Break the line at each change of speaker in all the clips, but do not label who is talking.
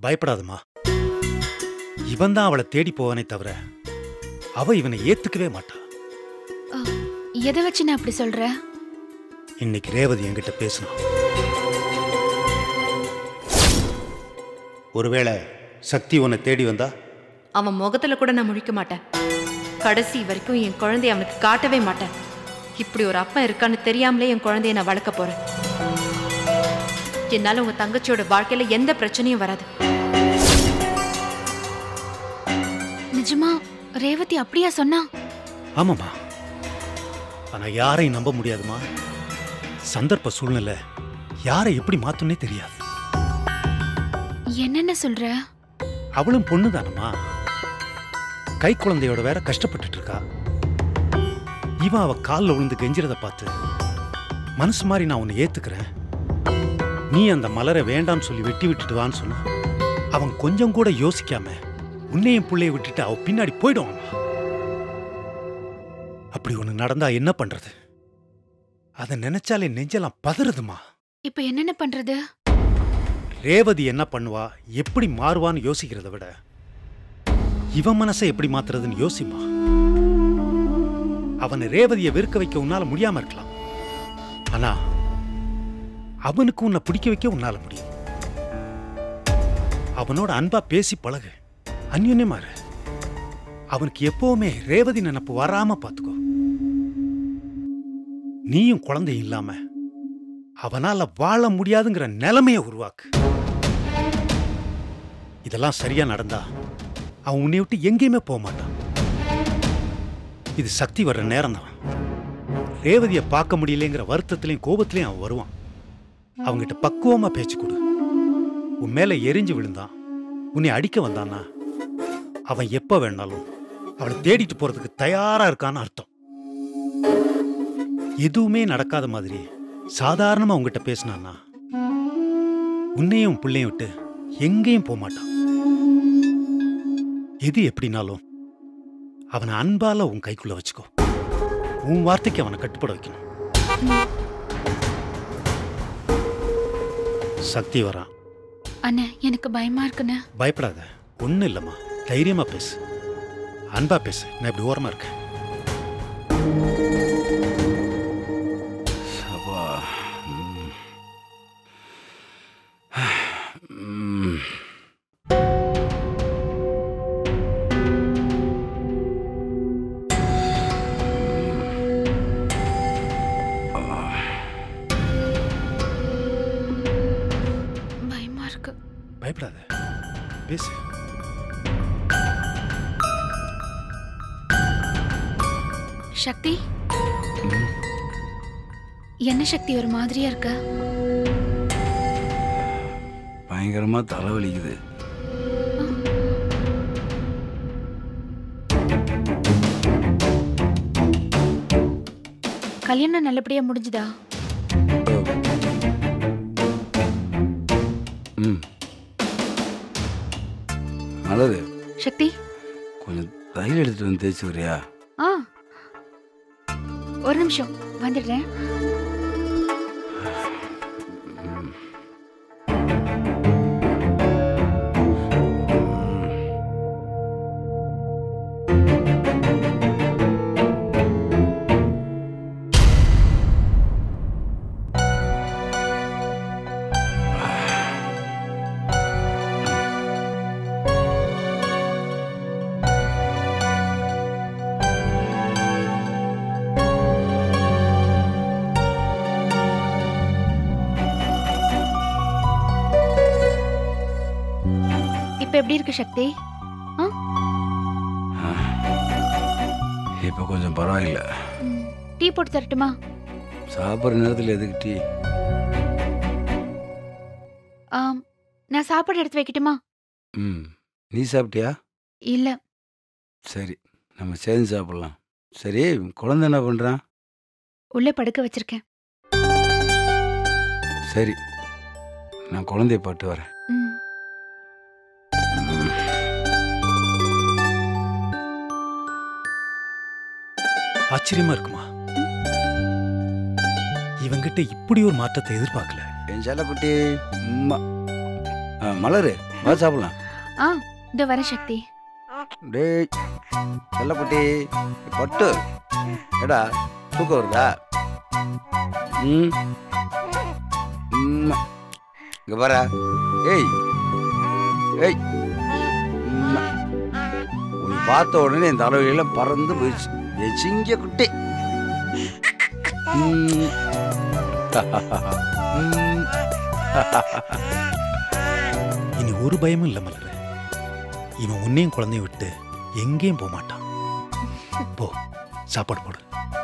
பயப்படாதம்மா இவன் தான் அவளை தேடி போவானே தவிர அவ இவனை ஏத்துக்கவே மாட்டா
எதை வச்சு நான் அப்படி சொல்ற
இன்னைக்கு ரேவதி என்கிட்ட பேசினான் ஒருவேளை சக்தி உன்னை தேடி வந்தா
அவன் முகத்துல கூட நான் முழிக்க மாட்டேன் கடைசி வரைக்கும் என் குழந்தைய அவனுக்கு காட்டவே மாட்டேன் இப்படி ஒரு அப்பா இருக்கான்னு தெரியாமலே என் குழந்தைய நான் வளர்க்க போறேன் என்னால உங்க தங்கச்சியோட வாழ்க்கையில எந்த பிரச்சனையும் வராது
நிஜமா ரேவதி அப்படியா சொன்னா
ஆமாம்மா ஆனா யாரையும் நம்ப முடியாதுமா சந்தர்ப்ப சூழ்நிலை யாரை எப்படி மாத்தும்னே தெரியாது
என்னென்ன சொல்ற
அவளும் பொண்ணு தானம்மா கை குழந்தையோட வேற கஷ்டப்பட்டுட்டு இருக்கா இவன் அவ காலில் விழுந்து கெஞ்சிறத பார்த்து மனசு மாதிரி நான் உன்னை ஏத்துக்கிறேன் நீ அந்த மலரை வேண்டாம்னு சொல்லி வெட்டி விட்டுட்டு வான்னு சொன்னா அவன் கொஞ்சம் கூட யோசிக்காம உன்னையும் பிள்ளைய விட்டுட்டு அவ பின்னாடி போயிடுவான் அப்படி ஒண்ணு நடந்தா என்ன பண்றது அதை நினைச்சாலே நெஞ்செல்லாம் பதறுதுமா
இப்ப என்னென்ன பண்றது
ரேவதி என்ன பண்ணுவா எப்படி மாறுவான்னு யோசிக்கிறத விட இவன் மனசை எப்படி மாத்துறதுன்னு யோசிமா அவனை ரேவதியை வெறுக்க வைக்க உன்னால முடியாம இருக்கலாம் ஆனா அவனுக்கு உன்னை பிடிக்க வைக்க உன்னால முடியும் அவனோட அன்பா பேசி பழகு அந்யுன்யமா இரு அவனுக்கு எப்பவுமே ரேவதி நினப்பு வராம பாத்துக்கோ நீயும் குழந்தையும் இல்லாம அவனால வாழ முடியாதுங்கிற நிலைமைய உருவாக்கு இதெல்லாம் சரியா நடந்தா அவன் உன்னை விட்டு எங்கேயுமே போக மாட்டான் இது சக்தி வர்ற நேரம் தான் ரேவதியை பார்க்க முடியலைங்கிற வருத்தத்திலையும் கோபத்திலையும் அவன் வருவான் அவங்கிட்ட பக்குவமா பேச்சு கொடு உன் மேல எரிஞ்சு விழுந்தான் உன்னை அடிக்க வந்தானா அவன் எப்ப வேணாலும் அவளை தேடிட்டு போறதுக்கு தயாரா இருக்கான்னு அர்த்தம் எதுவுமே நடக்காத மாதிரி சாதாரணமா உங்ககிட்ட பேசினான்னா உன்னையும் உன் பிள்ளையும் விட்டு எங்கேயும் போக மாட்டான் எது எப்படினாலும் அவனை அன்பால உன் கைக்குள்ள வச்சுக்கோ உன் வார்த்தைக்கு அவனை கட்டுப்பட வைக்கணும் சக்தி வரான்
அண்ணே எனக்கு பயமா இருக்குண்ணே
பயப்படாத ஒன்றும் இல்லைம்மா தைரியமா பேசு அன்பா பேசு நான் இப்படி ஓரமா இருக்கேன்
அப்பா ம். ம்.
பயமா இருக்கு
பயப்படாத பேசு
சக்தி என்ன சக்தி ஒரு மாதிரியா இருக்க
பயங்கரமா தலைவலிக்குது
கல்யாணம் நல்லபடியா முடிஞ்சுதா
ம் மலரு
சக்தி
கொஞ்சம் தையல் எடுத்துட்டு வந்து தேய்ச்சி வரியா
ஆ ஒரு நிமிஷம் வந்துடுறேன் இப்ப எப்படி இருக்கு சக்தி
இப்போ கொஞ்சம் பரவாயில்ல
ம், டீ போட்டு தரட்டுமா
சாப்பிட்ற நேரத்தில் எதுக்கு டீ
ஆம், நான் சாப்பாடு எடுத்து வைக்கட்டுமா
ம் நீ சாப்பிட்டியா
இல்ல
சரி நம்ம சேர்ந்து சாப்பிடலாம் சரி குழந்தை என்ன பண்ணுறான்
உள்ளே படுக்க வச்சிருக்கேன்
சரி நான் குழந்தைய பாட்டு வரேன்
ம்,
ஆச்சரியமா இருக்குமா இவங்கிட்ட இப்படி ஒரு மாற்றத்தை எதிர்பார்க்கல
என் செல்லக்குட்டி அம்மா ஆ, மலரு வா சாப்பிடலாம்
ஆ இந்த வர சக்தி
டேய் செல்லப்பட்டி பட்டு ஏடா தூக்கம் வருதா ம் ம். இங்க பாரு ஏய் ஏய் ம். உன்னை பார்த்த உடனே இந்த அளவையெல்லாம் பறந்து போயிடுச்சு என் சிங்க குட்டி ம். ம்.
இனி ஒரு பயமும் இல்லை மலர இவன் உன்னையும் குழந்தையும் விட்டு எங்கேயும் போக மாட்டான் போ சாப்பாடு போடு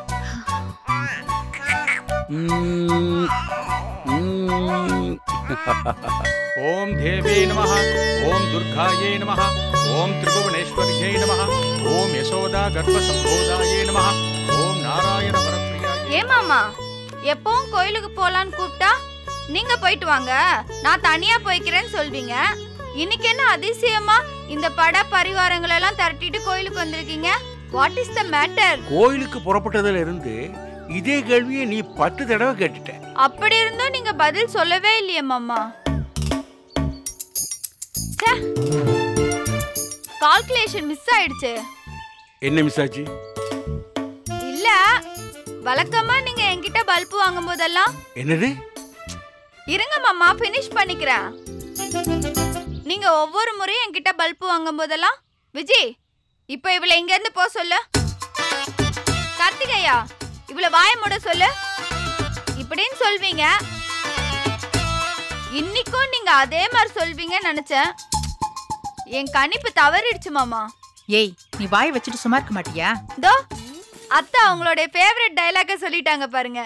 ம். ம்.
ఓం దేవే నమ ఓం దుర్గాయే నమ ఓం త్రిభువనేశ్వర్యై నమ ఓం యశోదా గర్భసంభోదాయే నమ ఓం నారాయణ వరప్రియాయ
ஏமாமா எப்பவும் கோயிலுக்கு போலான்னு கூப்பிட்டா நீங்க போயிட்டு வாங்க நான் தனியா போய்க்கிறேன்னு சொல்வீங்க இன்னைக்கு என்ன அதிசயமா இந்த பட பரிவாரங்கள் எல்லாம் திரட்டிட்டு கோயிலுக்கு வந்திருக்கீங்க வாட் இஸ் த மேட்டர்
கோயிலுக்கு புறப்பட்டதுல இருந்து இதே கேள்வியை நீ பத்து தடவை கேட்டுட்ட
அப்படி இருந்தும் நீங்க பதில் சொல்லவே இல்லையே மாமா கால்குலேஷன் மிஸ் ஆயிடுச்சு
என்ன மிஸ் ஆச்சு
இல்ல வழக்கமா நீங்க என்கிட்ட பல்பு வாங்கும் போதெல்லாம்
என்னது
இருங்க மாமா ஃபினிஷ் பண்ணிக்கிறேன் நீங்க ஒவ்வொரு முறையும் என்கிட்ட பல்பு வாங்கும் போதெல்லாம் விஜய் இப்போ இவளை இங்க இருந்து போ சொல்லு கார்த்திகேயா இவளை வாய மூட சொல்லு இப்படின்னு சொல்வீங்க இன்னைக்கும் நீங்க அதே மாதிரி சொல்வீங்கன்னு நினைச்சேன் என் கணிப்பு தவறிடுச்சு மாமா
ஏய் நீ வாய் வச்சுட்டு சும்மா இருக்க மாட்டியா
தோ அத்தை அவங்களுடைய ஃபேவரட் டைலாக சொல்லிட்டாங்க பாருங்க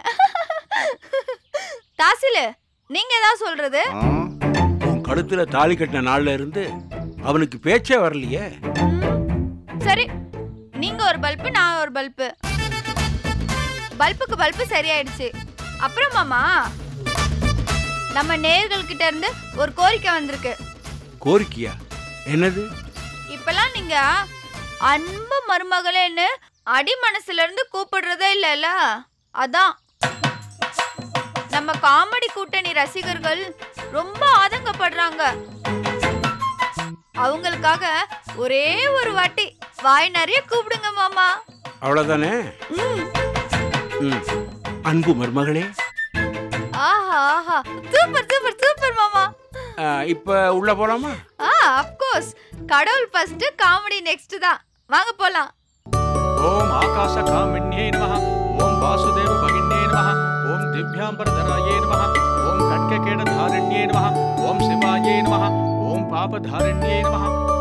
தாசிலு நீங்க ஏதாவது சொல்றது
ஆ, உன் கழுத்துல தாலி கட்டின நாள்ல இருந்து அவனுக்கு பேச்சே வரலையே
சரி நீங்க ஒரு பல்பு நான் ஒரு பல்பு பல்புக்கு பல்பு சரியாயிடுச்சு அப்புறம் மாமா நம்ம நேர்கள் கிட்ட இருந்து ஒரு கோரிக்கை வந்திருக்கு
கோரிக்கையா என்னது
இப்பெல்லாம் நீங்க அன்பு மருமகளேன்னு அடி மனசுல இருந்து கூப்பிடுறதே இல்லைல்ல அதான் நம்ம காமெடி கூட்டணி ரசிகர்கள் ரொம்ப ஆதங்கப்படுறாங்க அவங்களுக்காக ஒரே ஒரு வாட்டி வாய் நிறைய கூப்பிடுங்க மாமா
அவ்வளவுதானே
ம்.
ம். அன்பு மருமகளே
ஆஹா ஆஹா சூப்பர் சூப்பர் சூப்பர் மாமா
ஆ, இப்ப உள்ள போலாமா
ஆ அப்கோர்ஸ் கடவுள் ஃபர்ஸ்ட் காமெடி நெக்ஸ்ட் தான் வாங்க போலாம்
ఓం ఆకాశ కామిన్యే నమ ఓం వాసుదేవ భగిన్యే నమ ఓం దివ్యాంబరధరాయే నమ ఓం కట్కకేడ ధారణ్యే నమ ఓం శివాయే నమ ఓం పాపధారణ్యే నమ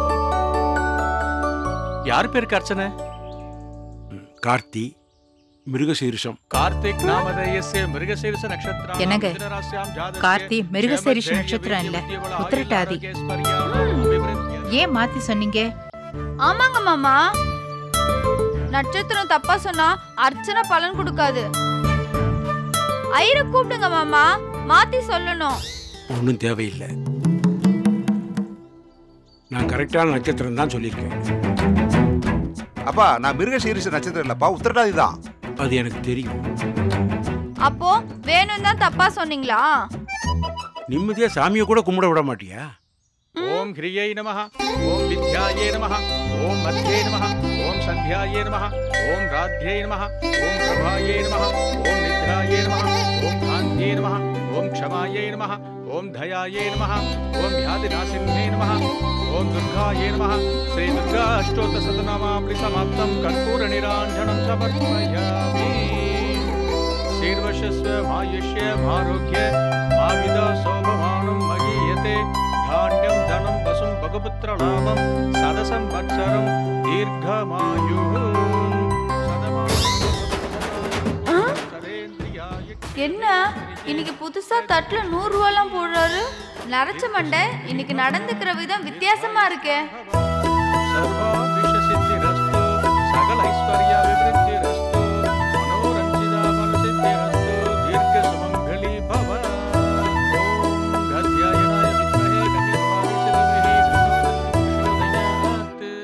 யார் பேருக்கு அர்ச்சனை
ம். கார்த்தி மிருகசீரிஷம்
கார்த்திக் நாமதேயஸ்ய மிருகசீரிஷ நட்சத்திரம்
என்னங்க? கார்த்தி மிருகசீரிஷ நட்சத்திரம் இல்ல, உத்திரட்டாதி. ஏன் மாத்தி சொன்னீங்க
ஆமாங்க மாமா நட்சத்திரம் தப்பா சொன்னா அர்ச்சனை பலன் கொடுக்காது ஐயரை கூப்பிடுங்க மாமா மாத்தி சொல்லணும்
ஒன்றும் தேவையில்லை நான் கரெக்டான நட்சத்திரம் தான் சொல்லியிருக்கேன்
அப்பா நான் மிருகசீரிஷ நட்சத்திரம் இல்லப்பா உத்திரட்டாதி தான்
அது எனக்கு தெரியும்
அப்போ வேணும் தான் தப்பா சொன்னீங்களா
நிம்மதியா சாமியை கூட கும்பிட விட மாட்டியா
ఓం హ్రియై నమ ఓం విద్యాయే నమ ఓం మధ్యే నమ ఓం సంధ్యాయే నమ ఓం రాధ్యై నమ ఓం ప్రభాయే నమ ఓం నిద్రాయే నమ ఓం కాంత్యే నమ ఓం క్షమాయే నమ ఓం దయాయే నమ ఓం వ్యాధినాశిన్యే నమ ఓం దుర్గాయే నమ శ్రీ దుర్గా అష్టోత్తర శతనామావళి సమాప్తం కర్పూర నిరాంజనం సమర్పయామి శీర్వశస్వ మాయుష్య మారోగ్య మావిద శోభమానం మగీయతే ధాన్యం ధనం వసుం భగపుత్రనామం సదసం వత్సరం దీర్ఘమాయు
என்ன இன்னைக்கு புதுசா தட்டுல நூறு ரூபாய்லாம் போடுறாரு நரைச்ச மண்டை இன்னைக்கு நடந்துக்கிற விதம் வித்தியாசமா இருக்கே
సర్వాభిషసిద్ధిరస్తు సకల ఐశ్వర్యాభివృద్ధిరస్తు మనోరంజితామనసిద్ధిరస్తు దీర్ఘ సుమంగళి భవ ఓం గద్యాయనాయ విద్మహే కన్యస్వామి ధీమహి ప్రచోదయాత్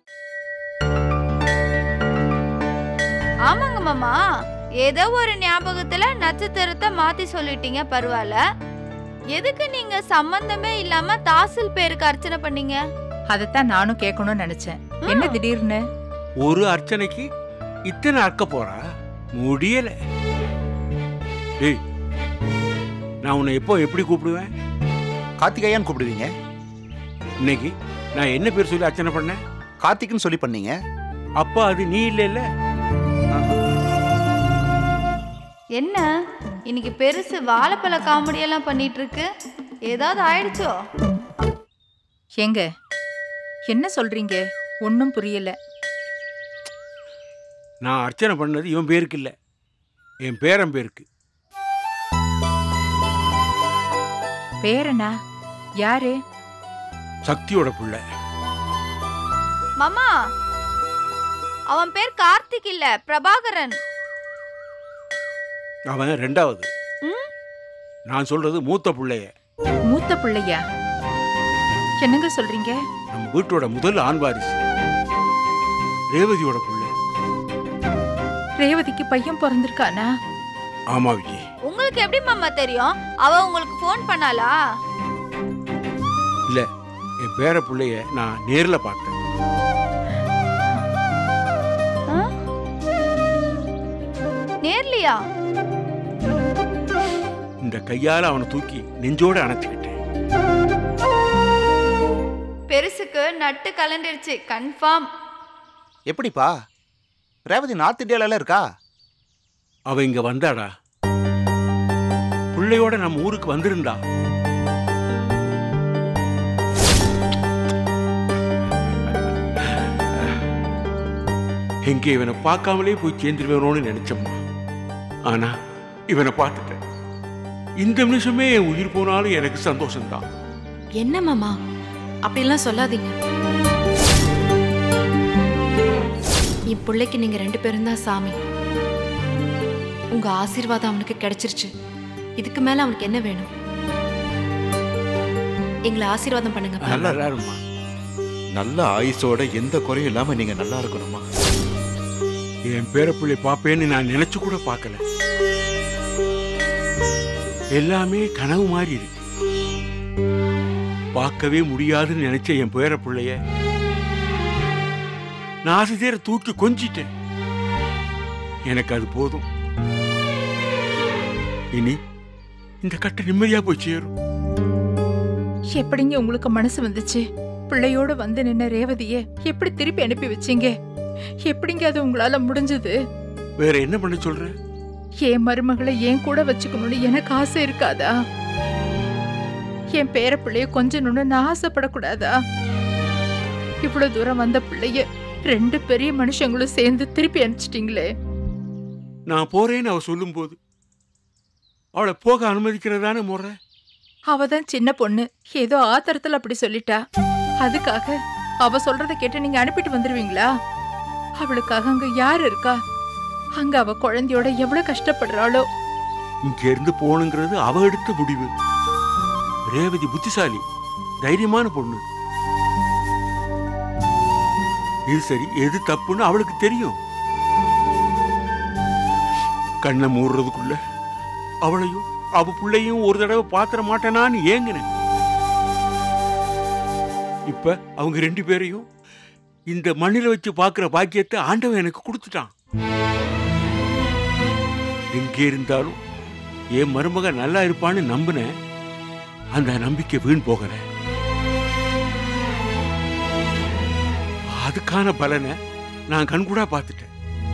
ஆமாங்க மாமா ஏதோ ஒரு ஞாபகத்துல நட்சத்திரத்தை மாத்தி சொல்லிட்டீங்க பரவாயில்ல எதுக்கு நீங்க சம்பந்தமே இல்லாம தாசில் பேருக்கு அர்ச்சனை பண்ணீங்க
அதைத்தான் நானும் கேட்கணும்னு நினைச்சேன் என்ன திடீர்னு
ஒரு அர்ச்சனைக்கு இத்தனை அர்க்க போறா முடியல டேய் நான் உன்னை எப்போ எப்படி கூப்பிடுவேன்
கார்த்திகையான்னு கூப்பிடுவீங்க
இன்னைக்கு நான் என்ன பேர் சொல்லி அர்ச்சனை பண்ணேன்
கார்த்திக்னு சொல்லி பண்ணீங்க
அப்போ அது நீ இல்லைல்ல
என்ன இன்னைக்கு பெருசு வாழைப்பழ காமெடி எல்லாம் பண்ணிட்டு இருக்கு ஏதாவது ஆயிடுச்சோ
ஏங்க என்ன சொல்றீங்க ஒன்னும் புரியல
நான் அர்ச்சனை பண்ணது இவன் பேருக்கு இல்லை என் பேரன் பேருக்கு
பேரனா யாரு
சக்தியோட பிள்ளை
மாமா அவன் பேர் கார்த்திக் இல்ல பிரபாகரன்
அவன் ரெண்டாவது
ம்?
நான் சொல்றது மூத்த பிள்ளைய
மூத்த பிள்ளையா என்னங்க சொல்றீங்க
நம்ம வீட்டோட முதல் ஆண் வாரிசு ரேவதியோட பிள்ளை
ரேவதிக்கு பையன் பிறந்திருக்கானா
ஆமா விஜய்
உங்களுக்கு எப்படி மாமா தெரியும் அவ உங்களுக்கு ஃபோன் பண்ணாளா
இல்ல என் பேர பிள்ளைய நான் நேர்ல பார்த்தேன்
ஆ? நேர்லையா
இந்த கையால அவனை தூக்கி நெஞ்சோட அணைச்சுக்கிட்டேன்
பெருசுக்கு நட்டு கலண்டுருச்சு கன்ஃபார்ம்
எப்படிப்பா ரேவதி நார்த் இந்தியால இருக்கா
அவ இங்க வந்தாடா பிள்ளையோட நம்ம ஊருக்கு வந்திருந்தா எங்க இவனை பார்க்காமலே போய் சேர்ந்துருவேனோன்னு நினைச்சம்மா ஆனா இவனை பார்த்துட்டேன் இந்த நிமிஷமே என் உயிர் போனாலும் எனக்கு சந்தோஷம்தான்
என்ன மாமா அப்படிலாம் சொல்லாதீங்க என் பிள்ளைக்கு நீங்க ரெண்டு பேரும் தான் சாமி உங்க ஆசீர்வாதம் அவனுக்கு கிடைச்சிருச்சு இதுக்கு மேல அவனுக்கு என்ன வேணும் எங்களை ஆசீர்வாதம் பண்ணுங்க
நல்லா இருமா
நல்ல ஆயுசோட எந்த குறையும் இல்லாம நீங்க நல்லா இருக்கணுமா
என் பேரப்பிள்ளை பார்ப்பேன்னு நான் நினைச்சு கூட பார்க்கல எல்லாமே கனவு மாதிரி இருக்கு பார்க்கவே முடியாதுன்னு நினைச்ச என் பேரப்பிள்ளைய நான் ஆசை தேர தூக்கி கொஞ்சிட்டேன் எனக்கு அது போதும் இனி இந்த கட்டை நிம்மதியா போய் சேரும்
எப்படிங்க உங்களுக்கு மனசு வந்துச்சு பிள்ளையோட வந்து நின்ன ரேவதிய எப்படி திருப்பி அனுப்பி வச்சீங்க எப்படிங்க அது உங்களால முடிஞ்சது
வேற என்ன பண்ண சொல்ற
என் மருமகளை என் கூட வச்சுக்கணும்னு எனக்கு ஆசை இருக்காதா என் பேர பிள்ளைய கொஞ்சணும்னு நான் ஆசைப்படக்கூடாதா இவ்வளவு தூரம் வந்த பிள்ளைய ரெண்டு பெரிய மனுஷங்களும் சேர்ந்து திருப்பி அனுப்பிச்சிட்டீங்களே
நான் போறேன்னு அவ சொல்லும்போது அவளை போக அனுமதிக்கிறதான முறை
அவ தான் சின்ன பொண்ணு ஏதோ ஆத்திரத்துல அப்படி சொல்லிட்டா அதுக்காக அவ சொல்றத கேட்டு நீங்க அனுப்பிட்டு வந்துருவீங்களா அவளுக்காக அங்க யார் இருக்கா அங்க அவ குழந்தையோட எவ்வளவு கஷ்டப்படுறாளோ
இங்க இருந்து போகணுங்கிறது அவ எடுத்த முடிவு ரேவதி புத்திசாலி தைரியமான பொண்ணு இது சரி எது தப்புன்னு அவளுக்கு தெரியும் கண்ணை மூடுறதுக்குள்ள அவளையும் அவ பிள்ளையும் ஒரு தடவை பாத்திர மாட்டேனான்னு ஏங்கினேன் இப்ப அவங்க ரெண்டு பேரையும் இந்த மண்ணில வச்சு பார்க்கிற பாக்கியத்தை ஆண்டவன் எனக்கு கொடுத்துட்டான் எங்கே இருந்தாலும் என் மருமக நல்லா இருப்பான்னு நம்பினேன் அந்த நம்பிக்கை வீண் போகல அதுக்கான பலனை நான் கண்கூடா பார்த்துட்டேன்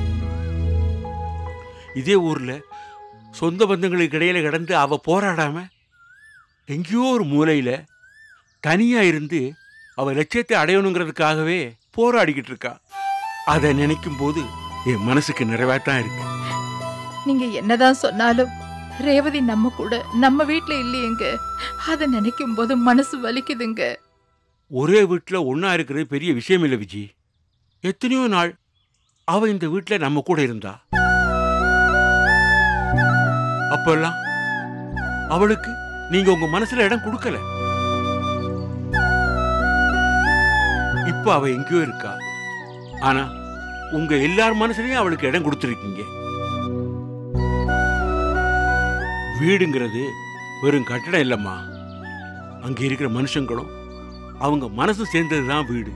இதே ஊர்ல சொந்த பந்தங்களுக்கு இடையில கிடந்து அவ போராடாம எங்கேயோ ஒரு மூலையில தனியா இருந்து அவ லட்சியத்தை அடையணுங்கிறதுக்காகவே போராடிக்கிட்டு இருக்கா அதை நினைக்கும் போது என் மனசுக்கு நிறைவாத்தான் இருக்கு
நீங்க என்னதான் சொன்னாலும் ரேவதி நம்ம கூட நம்ம வீட்ல இல்லையேங்க அத நினைக்கும் போது மனசு வலிக்குதுங்க
ஒரே வீட்டில் ஒன்றா இருக்கிறது பெரிய விஷயம் இல்லை விஜி எத்தனையோ நாள் அவ இந்த வீட்டில் நம்ம கூட இருந்தா அப்பெல்லாம் அவளுக்கு நீங்க உங்க மனசுல இடம் கொடுக்கல இப்ப அவ எங்கேயோ இருக்கா ஆனா உங்க எல்லார் மனசுலயும் அவளுக்கு இடம் கொடுத்துருக்கீங்க வீடுங்கிறது வெறும் கட்டடம் இல்லைம்மா அங்க இருக்கிற மனுஷங்களும் அவங்க மனசு சேர்ந்தது தான் வீடு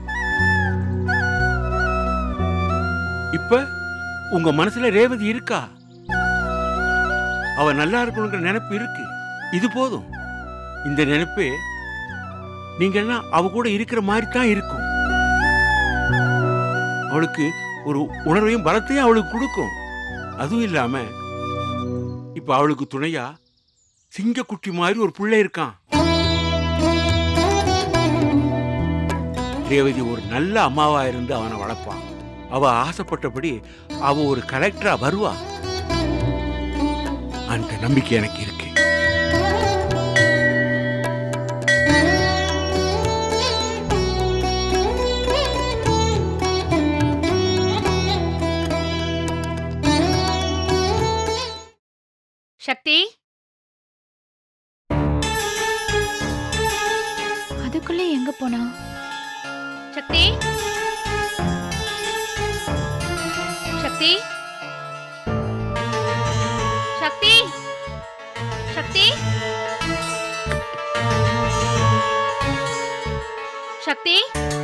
இப்ப உங்க மனசுல ரேவதி இருக்கா அவ நல்லா இருக்கணுங்கிற நினைப்பு இருக்கு இது போதும் இந்த நினைப்பே நீங்க எல்லாம் அவ கூட இருக்கிற மாதிரி தான் இருக்கும் அவளுக்கு ஒரு உணர்வையும் பலத்தையும் அவளுக்கு கொடுக்கும் அதுவும் இல்லாம இப்ப அவளுக்கு துணையா சிங்கக்குட்டி மாதிரி ஒரு பிள்ளை இருக்கான் ரேவதி ஒரு நல்ல அம்மாவா இருந்து அவனை வளர்ப்பான் அவ ஆசைப்பட்டபடி அவ ஒரு கலெக்டரா வருவா அந்த நம்பிக்கை எனக்கு இருக்கு
சக்தி அதுக்குள்ள எங்க போனா சக்தி சக்தி சக்தி சக்தி சக்தி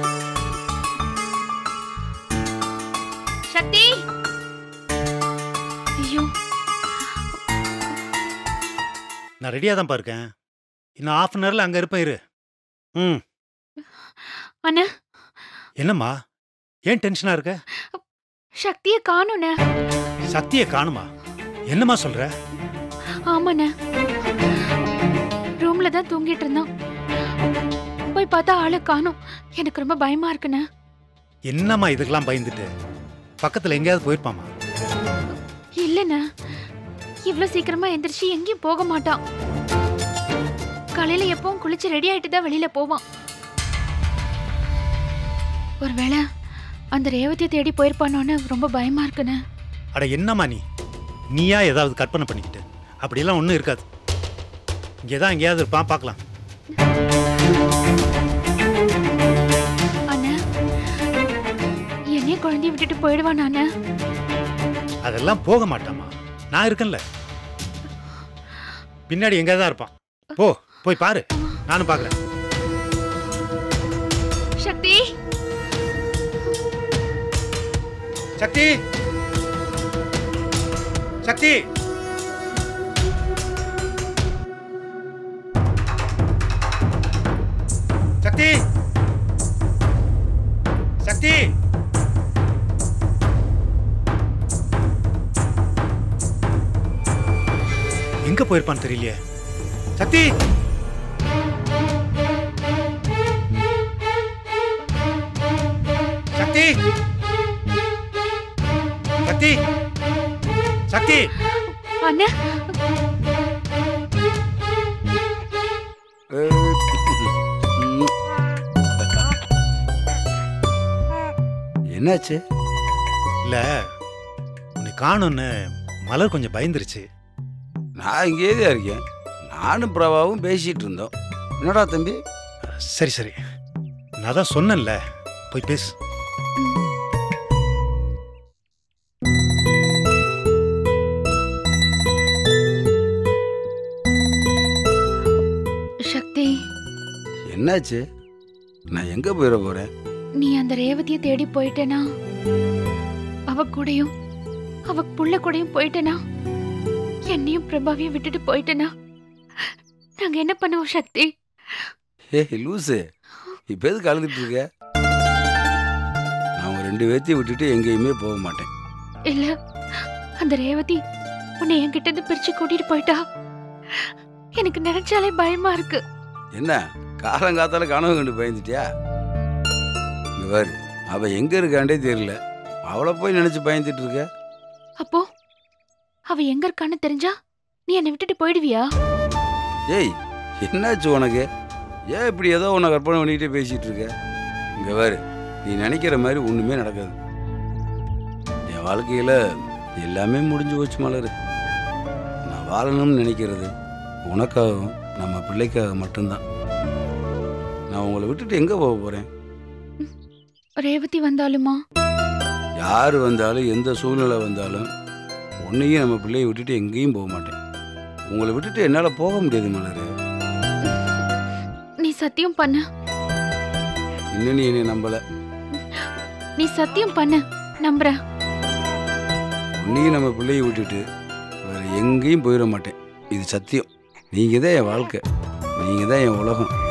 சக்தி ஐயோ
நான் ரெடியாக தான் இருக்கேன் இன்னும் ஆஃப் அன் ஹவரில் அங்கே இருப்பேன் இரு ம்
அண்ணா
என்னம்மா ஏன் டென்ஷனாக இருக்க
சக்தியை காணுண்ண
சக்தியை காணுமா என்னம்மா சொல்ற
ஆமாண்ண ரூம்ல தான் தூங்கிட்டு இருந்தான் போய் பார்த்தா ஆளை காணும் எனக்கு ரொம்ப பயமா இருக்குண்ணே
என்னம்மா இதுக்கெல்லாம் பயந்துட்டு பக்கத்தில் எங்கேயாவது போயிருப்பாமா
இல்லைண்ணே இவ்ளோ சீக்கிரமா எந்திரிச்சு எங்கேயும் போக மாட்டான் காலையில எப்பவும் குளிச்சு ரெடி ஆயிட்டு தான் வெளியில போவான் ஒருவேளை அந்த ரேவதியை தேடி போயிருப்பானோன்னு ரொம்ப பயமா இருக்குண்ணே
அட என்னம்மா நீ நீயா ஏதாவது கற்பனை பண்ணிக்கிட்டு அப்படியெல்லாம் ஒன்றும் இருக்காது இங்கே தான் எங்கேயாவது இருப்பான் பார்க்கலாம்
அண்ணா என்னைய குழந்தைய விட்டுட்டு போயிடுவான் அண்ணா
அதெல்லாம் போக மாட்டாமா நான் இருக்கேன்ல பின்னாடி எங்கே தான் இருப்பான் போ போய் பாரு நானும் பார்க்குறேன்
சக்தி
சக்தி சக்தி சக்தி சக்தி எங்க போயிருப்பான்னு தெரியலையே சக்தி சக்தி சக்தி சக்தி
அண்ணா
என்னாச்சு
இல்ல உன்னை காணும்னு மலர் கொஞ்சம் பயந்துருச்சு
நான் இங்கேயே தான் இருக்கேன் நானும் பிரபாவும் பேசிட்டு இருந்தோம் என்னடா தம்பி
சரி சரி நான் தான் சொன்னேன்ல போய் பேசு
சக்தி
என்னாச்சு நான் எங்க போயிட போறேன்
நீ அந்த ரேவதியை தேடி போயிட்டேனா அவ கூடயும் அவ புள்ள கூடயும் போயிட்டேனா என்னையும் பிரபாவையும் விட்டுட்டு போயிட்டேனா நாங்க என்ன பண்ணுவோம் சக்தி
ஏய் லூசு இப்போ எதுக்கு அழுதுட்டு இருக்க நான் உங்க ரெண்டு பேர்த்தையும் விட்டுட்டு எங்கேயுமே போக மாட்டேன்
இல்ல அந்த ரேவதி உன்னை என்கிட்ட இருந்து பிரிச்சு கூட்டிட்டு போயிட்டா எனக்கு நினைச்சாலே பயமா இருக்கு
என்ன காலங்காத்தால கனவு கண்டு பயந்துட்டியா இங்க பாரு அவ எங்க இருக்காண்டே தெரியல அவளை போய் நினைச்சு பயந்துட்டு இருக்க
அப்போ அவ எங்க இருக்கான்னு தெரிஞ்சா நீ என்னை விட்டுட்டு போயிடுவியா
ஏய் என்னாச்சு உனக்கு ஏன் இப்படி ஏதோ உன்னை கற்பனை பண்ணிக்கிட்டே பேசிட்டு இருக்க இங்க பாரு நீ நினைக்கிற மாதிரி ஒண்ணுமே நடக்காது என் வாழ்க்கையில எல்லாமே முடிஞ்சு போச்சு மலரு நான் வாழணும்னு நினைக்கிறது உனக்காகவும் நம்ம பிள்ளைக்காக மட்டும்தான் நான் உங்களை விட்டுட்டு எங்க போக போறேன்
ரேவதி வந்தாலுமா
யார் வந்தாலும் எந்த சூழ்நிலை வந்தாலும் உன்னையும் நம்ம பிள்ளையை விட்டுட்டு எங்கேயும் போக மாட்டேன் உங்களை விட்டுட்டு என்னால் போக முடியாது மலரு
நீ சத்தியம் பண்ணு
இன்னும் நீ என்னை நம்பலை
நீ சத்தியம் பண்ணு நம்புறேன்
உன்னையும் நம்ம பிள்ளையை விட்டுட்டு வேற எங்கேயும் போயிட மாட்டேன் இது சத்தியம் நீங்கள் தான் என் வாழ்க்கை நீங்கள் தான் என் உலகம்